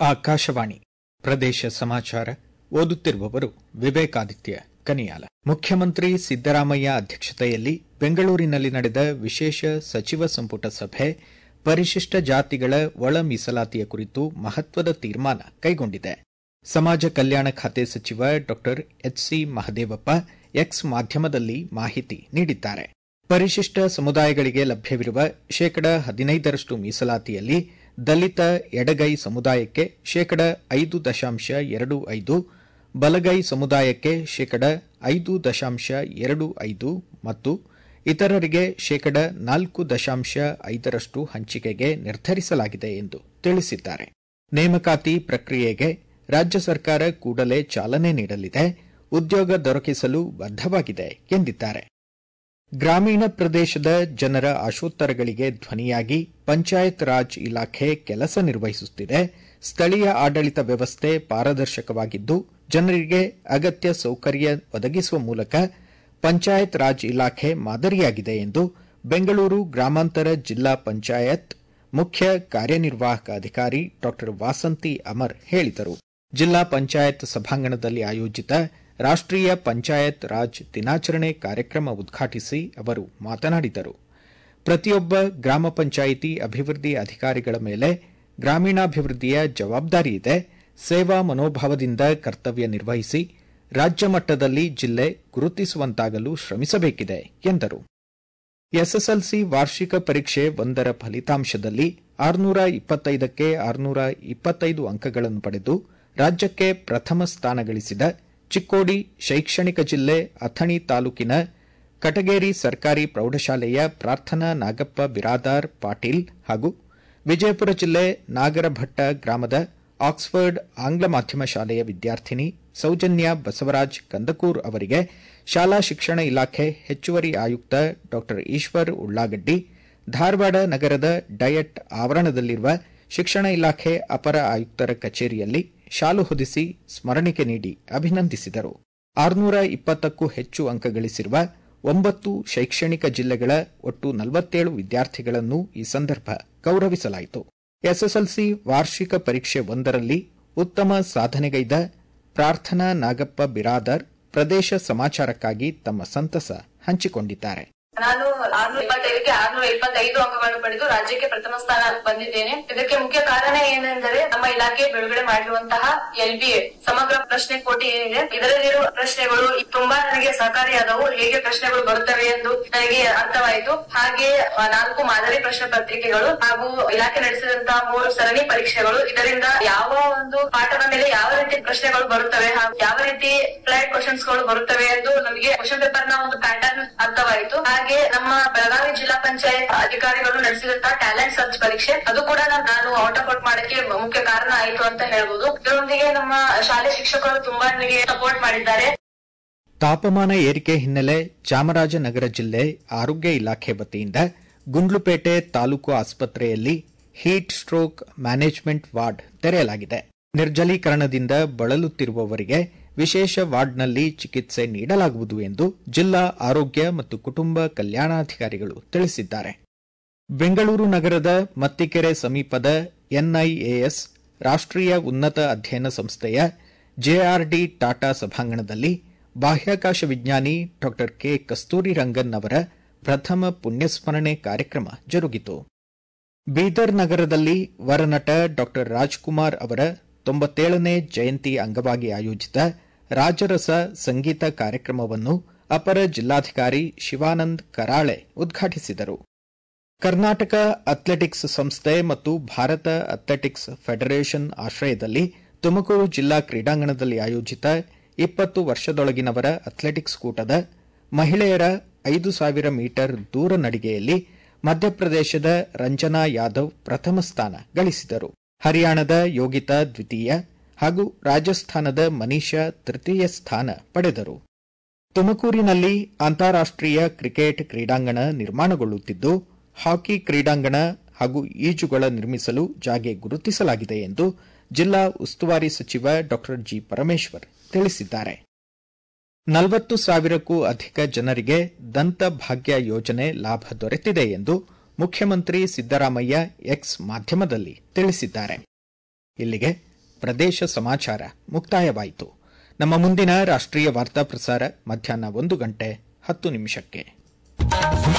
ಆಕಾಶವಾಣಿ ಪ್ರದೇಶ ಸಮಾಚಾರ ಓದುತ್ತಿರುವವರು ವಿವೇಕಾದಿತ್ಯ ಕನಿಯಾಲ ಮುಖ್ಯಮಂತ್ರಿ ಸಿದ್ದರಾಮಯ್ಯ ಅಧ್ಯಕ್ಷತೆಯಲ್ಲಿ ಬೆಂಗಳೂರಿನಲ್ಲಿ ನಡೆದ ವಿಶೇಷ ಸಚಿವ ಸಂಪುಟ ಸಭೆ ಪರಿಶಿಷ್ಟ ಜಾತಿಗಳ ಒಳ ಮೀಸಲಾತಿಯ ಕುರಿತು ಮಹತ್ವದ ತೀರ್ಮಾನ ಕೈಗೊಂಡಿದೆ ಸಮಾಜ ಕಲ್ಯಾಣ ಖಾತೆ ಸಚಿವ ಡಾ ಎಚ್ಸಿ ಮಹದೇವಪ್ಪ ಎಕ್ಸ್ ಮಾಧ್ಯಮದಲ್ಲಿ ಮಾಹಿತಿ ನೀಡಿದ್ದಾರೆ ಪರಿಶಿಷ್ಟ ಸಮುದಾಯಗಳಿಗೆ ಲಭ್ಯವಿರುವ ಶೇಕಡ ಹದಿನೈದರಷ್ಟು ಮೀಸಲಾತಿಯಲ್ಲಿ ದಲಿತ ಎಡಗೈ ಸಮುದಾಯಕ್ಕೆ ಶೇಕಡ ಐದು ದಶಾಂಶ ಎರಡು ಐದು ಬಲಗೈ ಸಮುದಾಯಕ್ಕೆ ಶೇಕಡ ಐದು ದಶಾಂಶ ಎರಡು ಐದು ಮತ್ತು ಇತರರಿಗೆ ಶೇಕಡ ನಾಲ್ಕು ದಶಾಂಶ ಐದರಷ್ಟು ಹಂಚಿಕೆಗೆ ನಿರ್ಧರಿಸಲಾಗಿದೆ ಎಂದು ತಿಳಿಸಿದ್ದಾರೆ ನೇಮಕಾತಿ ಪ್ರಕ್ರಿಯೆಗೆ ರಾಜ್ಯ ಸರ್ಕಾರ ಕೂಡಲೇ ಚಾಲನೆ ನೀಡಲಿದೆ ಉದ್ಯೋಗ ದೊರಕಿಸಲು ಬದ್ದವಾಗಿದೆ ಎಂದಿದ್ದಾರೆ ಗ್ರಾಮೀಣ ಪ್ರದೇಶದ ಜನರ ಆಶೋತ್ತರಗಳಿಗೆ ಧ್ವನಿಯಾಗಿ ಪಂಚಾಯತ್ ರಾಜ್ ಇಲಾಖೆ ಕೆಲಸ ನಿರ್ವಹಿಸುತ್ತಿದೆ ಸ್ಥಳೀಯ ಆಡಳಿತ ವ್ಯವಸ್ಥೆ ಪಾರದರ್ಶಕವಾಗಿದ್ದು ಜನರಿಗೆ ಅಗತ್ಯ ಸೌಕರ್ಯ ಒದಗಿಸುವ ಮೂಲಕ ಪಂಚಾಯತ್ ರಾಜ್ ಇಲಾಖೆ ಮಾದರಿಯಾಗಿದೆ ಎಂದು ಬೆಂಗಳೂರು ಗ್ರಾಮಾಂತರ ಜಿಲ್ಲಾ ಪಂಚಾಯತ್ ಮುಖ್ಯ ಕಾರ್ಯನಿರ್ವಾಹಕ ಅಧಿಕಾರಿ ಡಾ ವಾಸಂತಿ ಅಮರ್ ಹೇಳಿದರು ಜಿಲ್ಲಾ ಪಂಚಾಯತ್ ಸಭಾಂಗಣದಲ್ಲಿ ಆಯೋಜಿತ ರಾಷ್ಟೀಯ ಪಂಚಾಯತ್ ರಾಜ್ ದಿನಾಚರಣೆ ಕಾರ್ಯಕ್ರಮ ಉದ್ಘಾಟಿಸಿ ಅವರು ಮಾತನಾಡಿದರು ಪ್ರತಿಯೊಬ್ಬ ಗ್ರಾಮ ಪಂಚಾಯಿತಿ ಅಭಿವೃದ್ಧಿ ಅಧಿಕಾರಿಗಳ ಮೇಲೆ ಗ್ರಾಮೀಣಾಭಿವೃದ್ಧಿಯ ಜವಾಬ್ದಾರಿ ಇದೆ ಸೇವಾ ಮನೋಭಾವದಿಂದ ಕರ್ತವ್ಯ ನಿರ್ವಹಿಸಿ ರಾಜ್ಯ ಮಟ್ಟದಲ್ಲಿ ಜಿಲ್ಲೆ ಗುರುತಿಸುವಂತಾಗಲು ಶ್ರಮಿಸಬೇಕಿದೆ ಎಂದರು ಎಸ್ಎಸ್ಎಲ್ಸಿ ವಾರ್ಷಿಕ ಪರೀಕ್ಷೆ ಒಂದರ ಫಲಿತಾಂಶದಲ್ಲಿ ಆರುನೂರ ಇಪ್ಪತ್ತೈದಕ್ಕೆ ಆರುನೂರ ಇಪ್ಪತ್ತೈದು ಅಂಕಗಳನ್ನು ಪಡೆದು ರಾಜ್ಯಕ್ಕೆ ಪ್ರಥಮ ಸ್ಥಾನ ಗಳಿಸಿದ ಚಿಕ್ಕೋಡಿ ಶೈಕ್ಷಣಿಕ ಜಿಲ್ಲೆ ಅಥಣಿ ತಾಲೂಕಿನ ಕಟಗೇರಿ ಸರ್ಕಾರಿ ಪ್ರೌಢಶಾಲೆಯ ಪ್ರಾರ್ಥನಾ ನಾಗಪ್ಪ ಬಿರಾದಾರ್ ಪಾಟೀಲ್ ಹಾಗೂ ವಿಜಯಪುರ ಜಿಲ್ಲೆ ನಾಗರಭಟ್ಟ ಗ್ರಾಮದ ಆಕ್ಸ್ಫರ್ಡ್ ಆಂಗ್ಲ ಮಾಧ್ಯಮ ಶಾಲೆಯ ವಿದ್ಯಾರ್ಥಿನಿ ಸೌಜನ್ಯ ಬಸವರಾಜ್ ಕಂದಕೂರ್ ಅವರಿಗೆ ಶಾಲಾ ಶಿಕ್ಷಣ ಇಲಾಖೆ ಹೆಚ್ಚುವರಿ ಆಯುಕ್ತ ಡಾ ಈಶ್ವರ್ ಉಳ್ಳಾಗಡ್ಡಿ ಧಾರವಾಡ ನಗರದ ಡಯಟ್ ಆವರಣದಲ್ಲಿರುವ ಶಿಕ್ಷಣ ಇಲಾಖೆ ಅಪರ ಆಯುಕ್ತರ ಕಚೇರಿಯಲ್ಲಿ ಶಾಲು ಹೊದಿಸಿ ಸ್ಮರಣಿಕೆ ನೀಡಿ ಅಭಿನಂದಿಸಿದರು ಆರುನೂರ ಇಪ್ಪತ್ತಕ್ಕೂ ಹೆಚ್ಚು ಅಂಕ ಗಳಿಸಿರುವ ಒಂಬತ್ತು ಶೈಕ್ಷಣಿಕ ಜಿಲ್ಲೆಗಳ ಒಟ್ಟು ನಲವತ್ತೇಳು ವಿದ್ಯಾರ್ಥಿಗಳನ್ನು ಈ ಸಂದರ್ಭ ಗೌರವಿಸಲಾಯಿತು ಎಸ್ಎಸ್ಎಲ್ಸಿ ವಾರ್ಷಿಕ ಪರೀಕ್ಷೆ ಒಂದರಲ್ಲಿ ಉತ್ತಮ ಸಾಧನೆಗೈದ ಪ್ರಾರ್ಥನಾ ನಾಗಪ್ಪ ಬಿರಾದರ್ ಪ್ರದೇಶ ಸಮಾಚಾರಕ್ಕಾಗಿ ತಮ್ಮ ಸಂತಸ ಹಂಚಿಕೊಂಡಿದ್ದಾರೆ ನಾನು ಆರ್ನೂರ ಇಪ್ಪತ್ತೈದಕ್ಕೆ ಆರ್ನೂರ ಇಪ್ಪತ್ತೈದು ಅಂಕಗಳನ್ನು ಪಡೆದು ರಾಜ್ಯಕ್ಕೆ ಪ್ರಥಮ ಸ್ಥಾನ ಬಂದಿದ್ದೇನೆ ಇದಕ್ಕೆ ಮುಖ್ಯ ಕಾರಣ ಏನೆಂದರೆ ನಮ್ಮ ಇಲಾಖೆ ಬಿಡುಗಡೆ ಮಾಡಿರುವಂತಹ ಎಲ್ ಬಿ ಸಮಗ್ರ ಪ್ರಶ್ನೆ ಕೋಟಿ ಏನಿದೆ ಇದರಲ್ಲಿರುವ ಪ್ರಶ್ನೆಗಳು ತುಂಬಾ ನನಗೆ ಸಹಕಾರಿಯಾದವು ಹೇಗೆ ಪ್ರಶ್ನೆಗಳು ಬರುತ್ತವೆ ಎಂದು ನನಗೆ ಅರ್ಥವಾಯಿತು ಹಾಗೆ ನಾಲ್ಕು ಮಾದರಿ ಪ್ರಶ್ನೆ ಪತ್ರಿಕೆಗಳು ಹಾಗೂ ಇಲಾಖೆ ನಡೆಸಿದಂತಹ ಮೂರು ಸರಣಿ ಪರೀಕ್ಷೆಗಳು ಇದರಿಂದ ಯಾವ ಒಂದು ಪಾಠದ ಮೇಲೆ ಯಾವ ರೀತಿ ಪ್ರಶ್ನೆಗಳು ಬರುತ್ತವೆ ಹಾಗೂ ಯಾವ ರೀತಿ ಫ್ಲೈಟ್ ಕ್ವಶನ್ಸ್ ಗಳು ಬರುತ್ತವೆ ಎಂದು ನಮಗೆ ಕ್ವಶನ್ ಪೇಪರ್ ನ ಒಂದು ಪ್ಯಾಟರ್ನ್ ಅರ್ಥವಾಯಿತು ಹಾಗೆ ನಮ್ಮ ಬೆಳಗಾವಿ ಜಿಲ್ಲಾ ಪಂಚಾಯತ್ ಅಧಿಕಾರಿಗಳು ನಡೆಸಿದಂತಹ ಟ್ಯಾಲೆಂಟ್ ಸರ್ಚ್ ಪರೀಕ್ಷೆ ಅದು ಕೂಡ ನಾನು ಔಟ್ ಆಫ್ ಔಟ್ ಮಾಡಕ್ಕೆ ಮುಖ್ಯ ಕಾರಣ ಆಯಿತು ಅಂತ ಹೇಳ್ಬೋದು ಇದರೊಂದಿಗೆ ನಮ್ಮ ಶಾಲೆ ಶಿಕ್ಷಕರು ತುಂಬಾ ನನಗೆ ಸಪೋರ್ಟ್ ಮಾಡಿದ್ದಾರೆ ತಾಪಮಾನ ಏರಿಕೆ ಹಿನ್ನೆಲೆ ಚಾಮರಾಜನಗರ ಜಿಲ್ಲೆ ಆರೋಗ್ಯ ಇಲಾಖೆ ವತಿಯಿಂದ ಗುಂಡ್ಲುಪೇಟೆ ತಾಲೂಕು ಆಸ್ಪತ್ರೆಯಲ್ಲಿ ಹೀಟ್ ಸ್ಟ್ರೋಕ್ ಮ್ಯಾನೇಜ್ಮೆಂಟ್ ವಾರ್ಡ್ ತೆರೆಯಲಾಗಿದೆ ನಿರ್ಜಲೀಕರಣದಿಂದ ಬಳಲುತ್ತಿರುವವರಿಗೆ ವಿಶೇಷ ವಾರ್ಡ್ನಲ್ಲಿ ಚಿಕಿತ್ಸೆ ನೀಡಲಾಗುವುದು ಎಂದು ಜಿಲ್ಲಾ ಆರೋಗ್ಯ ಮತ್ತು ಕುಟುಂಬ ಕಲ್ಯಾಣಾಧಿಕಾರಿಗಳು ತಿಳಿಸಿದ್ದಾರೆ ಬೆಂಗಳೂರು ನಗರದ ಮತ್ತಿಕೆರೆ ಸಮೀಪದ ಎನ್ಐಎಎಸ್ ರಾಷ್ಟೀಯ ಉನ್ನತ ಅಧ್ಯಯನ ಸಂಸ್ಥೆಯ ಜೆಆರ್ಡಿ ಟಾಟಾ ಸಭಾಂಗಣದಲ್ಲಿ ಬಾಹ್ಯಾಕಾಶ ವಿಜ್ಞಾನಿ ಡಾ ಕೆ ಕಸ್ತೂರಿ ರಂಗನ್ ಅವರ ಪ್ರಥಮ ಪುಣ್ಯಸ್ಮರಣೆ ಕಾರ್ಯಕ್ರಮ ಜರುಗಿತು ಬೀದರ್ ನಗರದಲ್ಲಿ ವರನಟ ಡಾ ರಾಜ್ಕುಮಾರ್ ಅವರ ತೊಂಬತ್ತೇಳನೇ ಜಯಂತಿ ಅಂಗವಾಗಿ ಆಯೋಜಿತ ರಾಜರಸ ಸಂಗೀತ ಕಾರ್ಯಕ್ರಮವನ್ನು ಅಪರ ಜಿಲ್ಲಾಧಿಕಾರಿ ಶಿವಾನಂದ್ ಕರಾಳೆ ಉದ್ಘಾಟಿಸಿದರು ಕರ್ನಾಟಕ ಅಥ್ಲೆಟಿಕ್ಸ್ ಸಂಸ್ಥೆ ಮತ್ತು ಭಾರತ ಅಥ್ಲೆಟಿಕ್ಸ್ ಫೆಡರೇಷನ್ ಆಶ್ರಯದಲ್ಲಿ ತುಮಕೂರು ಜಿಲ್ಲಾ ಕ್ರೀಡಾಂಗಣದಲ್ಲಿ ಆಯೋಜಿತ ಇಪ್ಪತ್ತು ವರ್ಷದೊಳಗಿನವರ ಅಥ್ಲೆಟಿಕ್ಸ್ ಕೂಟದ ಮಹಿಳೆಯರ ಐದು ಸಾವಿರ ಮೀಟರ್ ದೂರ ನಡಿಗೆಯಲ್ಲಿ ಮಧ್ಯಪ್ರದೇಶದ ರಂಜನಾ ಯಾದವ್ ಪ್ರಥಮ ಸ್ಥಾನ ಗಳಿಸಿದರು ಹರಿಯಾಣದ ಯೋಗಿತಾ ದ್ವಿತೀಯ ಹಾಗೂ ರಾಜಸ್ಥಾನದ ಮನೀಷಾ ತೃತೀಯ ಸ್ಥಾನ ಪಡೆದರು ತುಮಕೂರಿನಲ್ಲಿ ಅಂತಾರಾಷ್ಟೀಯ ಕ್ರಿಕೆಟ್ ಕ್ರೀಡಾಂಗಣ ನಿರ್ಮಾಣಗೊಳ್ಳುತ್ತಿದ್ದು ಹಾಕಿ ಕ್ರೀಡಾಂಗಣ ಹಾಗೂ ಈಜುಗೊಳ ನಿರ್ಮಿಸಲು ಜಾಗೆ ಗುರುತಿಸಲಾಗಿದೆ ಎಂದು ಜಿಲ್ಲಾ ಉಸ್ತುವಾರಿ ಸಚಿವ ಡಾ ಜಿ ಪರಮೇಶ್ವರ್ ತಿಳಿಸಿದ್ದಾರೆ ನಲವತ್ತು ಸಾವಿರಕ್ಕೂ ಅಧಿಕ ಜನರಿಗೆ ದಂತ ಭಾಗ್ಯ ಯೋಜನೆ ಲಾಭ ದೊರೆತಿದೆ ಎಂದು ಮುಖ್ಯಮಂತ್ರಿ ಸಿದ್ದರಾಮಯ್ಯ ಎಕ್ಸ್ ಮಾಧ್ಯಮದಲ್ಲಿ ತಿಳಿಸಿದ್ದಾರೆ ಇಲ್ಲಿಗೆ ಪ್ರದೇಶ ಸಮಾಚಾರ ಮುಕ್ತಾಯವಾಯಿತು ನಮ್ಮ ಮುಂದಿನ ರಾಷ್ಟ್ರೀಯ ವಾರ್ತಾ ಪ್ರಸಾರ ಮಧ್ಯಾಹ್ನ ಒಂದು ಗಂಟೆ ಹತ್ತು ನಿಮಿಷಕ್ಕೆ